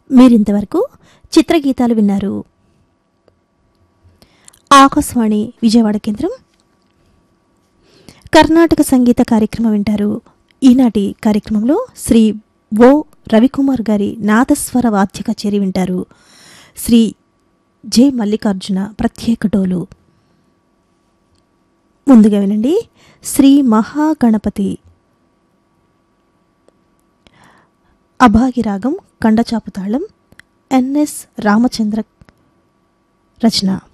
మీరింతవరకు చిత్రగీతాలు విన్నారు ఆకాశవాణి విజయవాడ కేంద్రం కర్ణాటక సంగీత కార్యక్రమం వింటారు ఈనాటి కార్యక్రమంలో శ్రీ ఓ రవికుమార్ గారి నాదస్వర వాద్య కచేరి వింటారు శ్రీ జె మల్లికార్జున ప్రత్యేక డోలు ముందుగా వినండి శ్రీ మహాగణపతి అభాగిరాగం కండచాపు తాళం ఎన్ఎస్ రామచంద్ర రచన